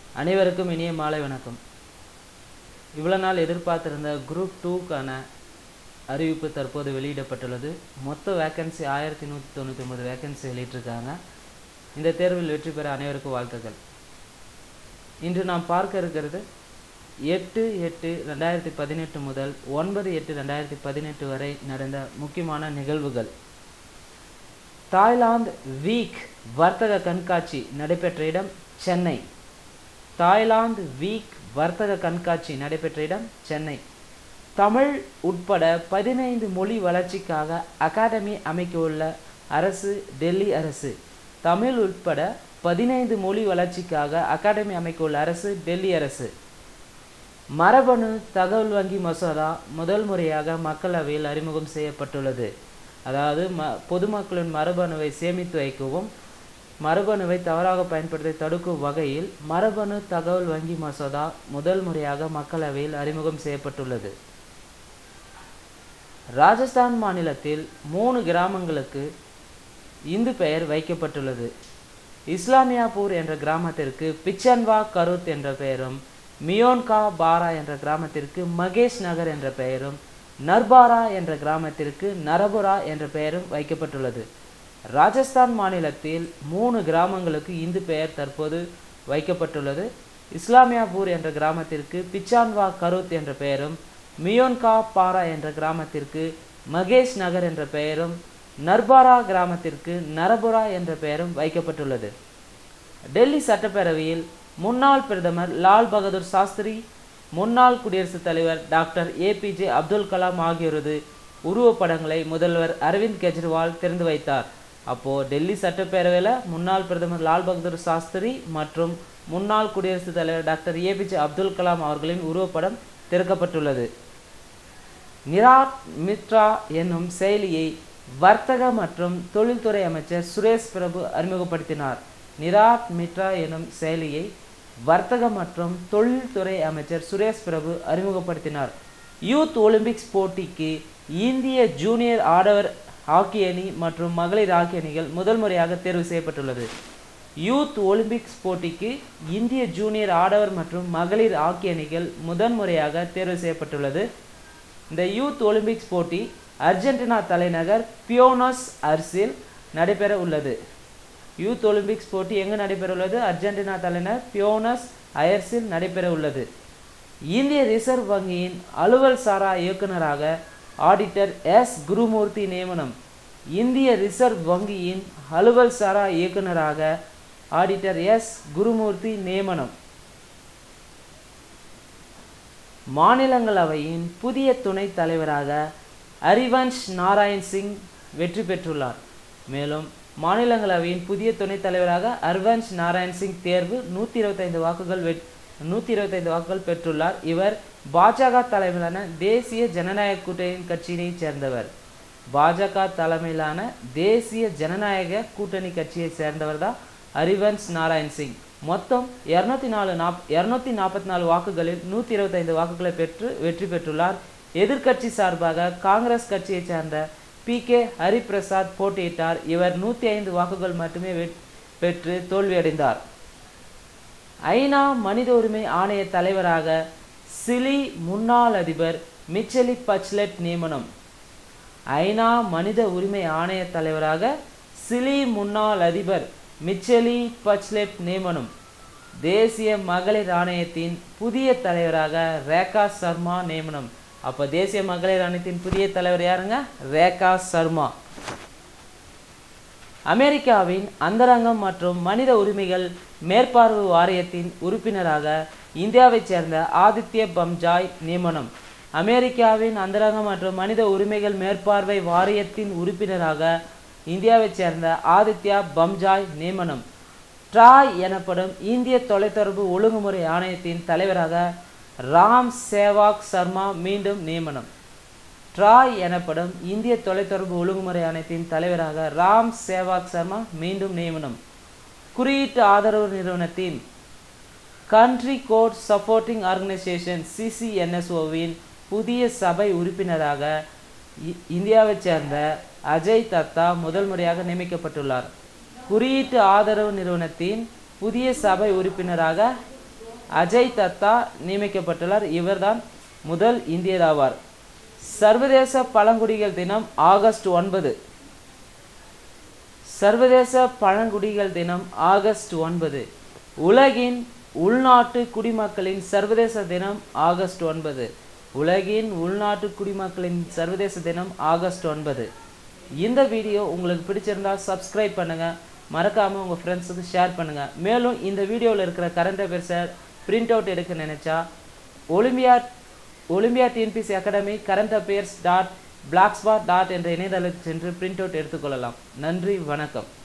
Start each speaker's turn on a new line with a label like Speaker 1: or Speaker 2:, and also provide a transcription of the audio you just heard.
Speaker 1: அனைவருக்கும் இனிய மாலை வணக்கம் இவ்வளோ நாள் எதிர்பார்த்திருந்த குரூப் டூக்கான அறிவிப்பு தற்போது வெளியிடப்பட்டுள்ளது மொத்த வேக்கன்சி ஆயிரத்தி நூற்றி தொண்ணூற்றி ஒன்பது வேக்கன்சி வெளியிட்டிருக்காங்க இந்த தேர்வில் வெற்றி பெற அனைவருக்கும் வாழ்த்துக்கள் இன்று நாம் பார்க்க இருக்கிறது எட்டு எட்டு ரெண்டாயிரத்தி பதினெட்டு முதல் ஒன்பது எட்டு ரெண்டாயிரத்தி பதினெட்டு வரை நடந்த முக்கியமான நிகழ்வுகள் தாய்லாந்து வீக் வர்த்தக கண்காட்சி நடைபெற்ற இடம் சென்னை தாய்லாந்து வீக் வர்த்தக கண்காட்சி நடைபெற்ற இடம் சென்னை தமிழ் உட்பட பதினைந்து மொழி வளர்ச்சிக்காக அகாடமி அமைக்கவுள்ள அரசு டெல்லி அரசு தமிழ் உட்பட பதினைந்து மொழி வளர்ச்சிக்காக அகாடமி அமைக்கவுள்ள அரசு டெல்லி அரசு மரபணு தகவல் வங்கி மசோதா முதல் முறையாக மக்களவையில் அறிமுகம் செய்யப்பட்டுள்ளது அதாவது ம பொதுமக்களின் மரபணுவை சேமித்து வைக்கவும் மரபணுவை தவறாக பயன்படுத்தி தடுக்கும் வகையில் மரபணு தகவல் வங்கி மசோதா முதல் முறையாக மக்களவையில் அறிமுகம் செய்யப்பட்டுள்ளது ராஜஸ்தான் மாநிலத்தில் மூணு கிராமங்களுக்கு இந்து பெயர் வைக்கப்பட்டுள்ளது இஸ்லாமியாபூர் என்ற கிராமத்திற்கு பிச்சன்வா கருத் என்ற பெயரும் மியோன்கா பாரா என்ற கிராமத்திற்கு மகேஷ் நகர் என்ற பெயரும் நர்பாரா என்ற கிராமத்திற்கு நரபுரா என்ற பெயரும் வைக்கப்பட்டுள்ளது ராஜஸ்தான் மாநிலத்தில் மூணு கிராமங்களுக்கு இந்து பெயர் தற்போது வைக்கப்பட்டுள்ளது இஸ்லாமியாபூர் என்ற கிராமத்திற்கு பிச்சான்வா கருத் என்ற பெயரும் மியோன்கா பாரா என்ற கிராமத்திற்கு மகேஷ் நகர் என்ற பெயரும் நர்பாரா கிராமத்திற்கு நரபுரா என்ற பெயரும் வைக்கப்பட்டுள்ளது டெல்லி சட்டப்பேரவையில் முன்னாள் பிரதமர் லால் பகதூர் சாஸ்திரி முன்னாள் குடியரசுத் தலைவர் டாக்டர் ஏபிஜே அப்துல் கலாம் ஆகியோரது உருவப்படங்களை முதல்வர் அரவிந்த் கெஜ்ரிவால் திறந்து வைத்தார் அப்போது டெல்லி சட்டப்பேரவையில் முன்னாள் பிரதமர் லால் பகதூர் சாஸ்திரி மற்றும் முன்னாள் குடியரசுத் தலைவர் டாக்டர் ஏபிஜே அப்துல் கலாம் அவர்களின் உருவப்படம் திறக்கப்பட்டுள்ளது நிராட் மித்ரா என்னும் செயலியை வர்த்தக மற்றும் தொழில்துறை அமைச்சர் சுரேஷ் பிரபு அறிமுகப்படுத்தினார் நிராட் மித்ரா எனும் செயலியை வர்த்தக மற்றும் தொழில்துறை அமைச்சர் சுரேஷ் பிரபு அறிமுகப்படுத்தினார் யூத் ஒலிம்பிக்ஸ் போட்டிக்கு இந்திய ஜூனியர் ஆடவர் ஹாக்கி அணி மற்றும் மகளிர் ஹாக்கி அணிகள் முதல் முறையாக தேர்வு செய்யப்பட்டுள்ளது யூத் ஒலிம்பிக்ஸ் போட்டிக்கு இந்திய ஜூனியர் ஆடவர் மற்றும் மகளிர் ஹாக்கி அணிகள் முதன் முறையாக தேர்வு செய்யப்பட்டுள்ளது இந்த யூத் ஒலிம்பிக்ஸ் போட்டி அர்ஜென்டினா தலைநகர் பியோனஸ் அர்ஸில் நடைபெற உள்ளது யூத் ஒலிம்பிக்ஸ் போட்டி எங்கு நடைபெற உள்ளது அர்ஜென்டினா தலைநகர் பியோனஸ் அயர்ஸில் நடைபெற உள்ளது இந்திய ரிசர்வ் வங்கியின் அலுவல் சாரா இயக்குநராக ஆடிட்டர் எஸ் குருமூர்த்தி நியமனம் இந்திய ரிசர்வ் வங்கியின் அலுவல் சாரா இயக்குநராக ஆடிட்டர் எஸ் குருமூர்த்தி நியமனம் மாநிலங்களவையின் புதிய துணைத் தலைவராக ஹரிவன்ஷ் நாராயண் சிங் வெற்றி பெற்றுள்ளார் மேலும் மாநிலங்களவையின் புதிய துணைத் தலைவராக ஹர்வன்ஷ் நாராயண் சிங் தேர்வு நூற்றி இருபத்தைந்து வாக்குகள் வெ நூற்றி இருபத்தைந்து வாக்குகள் பெற்றுள்ளார் இவர் பாஜக தலைமையிலான தேசிய ஜனநாயக கூட்டணி கட்சியினைச் சேர்ந்தவர் பாஜக தலைமையிலான தேசிய ஜனநாயக கூட்டணி கட்சியை சேர்ந்தவர் தான் ஹரிவன்ஷ் நாராயண் சிங் மொத்தம் இரநூத்தி நாலு நாப் இரநூத்தி நாற்பத்தி நாலு வாக்குகளில் நூற்றி இருபத்தைந்து வாக்குகளை பெற்று வெற்றி பெற்றுள்ளார் எதிர்க்கட்சி சார்பாக காங்கிரஸ் கட்சியைச் சேர்ந்த பி கே ஹரிபிரசாத் போட்டியிட்டார் இவர் நூற்றி ஐந்து வாக்குகள் மட்டுமே பெற்று தோல்வியடைந்தார் ஐநா மனித உரிமை ஆணைய தலைவராக சிலி முன்னாள் அதிபர் மிச்சலி பச்லெட் நியமனம் ஐநா மனித உரிமை ஆணைய தலைவராக சிலி முன்னாள் அதிபர் மிச்சலி பச்லெட் நியமனம் தேசிய மகளிர் ஆணையத்தின் புதிய தலைவராக ரேகா சர்மா நியமனம் அப்போ தேசிய மகளிர் ஆணையத்தின் புதிய தலைவர் யாருங்க ரேகா சர்மா அமெரிக்காவின் அந்தரங்கம் மற்றும் மனித உரிமைகள் மேற்பார்வை வாரியத்தின் உறுப்பினராக இந்தியாவைச் சேர்ந்த ஆதித்ய பம்ஜாய் நியமனம் அமெரிக்காவின் அந்தரங்கம் மற்றும் மனித உரிமைகள் மேற்பார்வை வாரியத்தின் உறுப்பினராக இந்தியாவைச் சேர்ந்த ஆதித்யா பம்ஜாய் நியமனம் ட்ராய் எனப்படும் இந்திய தொலைத்தொடர்பு ஒழுங்குமுறை ஆணையத்தின் தலைவராக ராம் சேவாக் சர்மா மீண்டும் நியமனம் ட்ராய் எனப்படும் இந்திய தொலைத்தொடர்பு ஒழுங்குமுறை ஆணையத்தின் தலைவராக ராம் சேவாக் சர்மா மீண்டும் நியமனம் குறியீட்டு ஆதரவு நிறுவனத்தின் கண்ட்ரி கோட் சப்போர்ட்டிங் ஆர்கனைசேஷன் சிசிஎன்எஸ்ஓவின் புதிய சபை உறுப்பினராக இந்தியாவைச் சேர்ந்த அஜய் தத்தா முதல் முறையாக நியமிக்கப்பட்டுள்ளார் குறியீட்டு ஆதரவு நிறுவனத்தின் புதிய சபை உறுப்பினராக அஜய் தத்தா நியமிக்கப்பட்டுள்ளார் இவர்தான் முதல் இந்தியர் ஆவார் சர்வதேச பழங்குடிகள் தினம் ஆகஸ்ட் ஒன்பது சர்வதேச பழங்குடிகள் தினம் ஆகஸ்ட் ஒன்பது உலகின் உள்நாட்டு குடிமக்களின் சர்வதேச தினம் ஆகஸ்ட் ஒன்பது உலகின் உள்நாட்டு குடிமக்களின் சர்வதேச தினம் ஆகஸ்ட் ஒன்பது இந்த வீடியோ உங்களுக்கு பிடிச்சிருந்தா சப்ஸ்கிரைப் பண்ணுங்க மறக்காம உங்க ஃப்ரெண்ட்ஸுக்கு ஷேர் பண்ணுங்க மேலும் இந்த வீடியோவில் இருக்கிற கரண்ட் அஃபேர்ஸை பிரிண்ட் அவுட் எடுக்க நினைச்சா Olympia Olympia TNPSC academy current affairs dot blogspot dot என்ற இணையதளத்தில் சென்று பிரிண்ட் அவுட் எடுத்துக்கொள்ளலாம் நன்றி வணக்கம்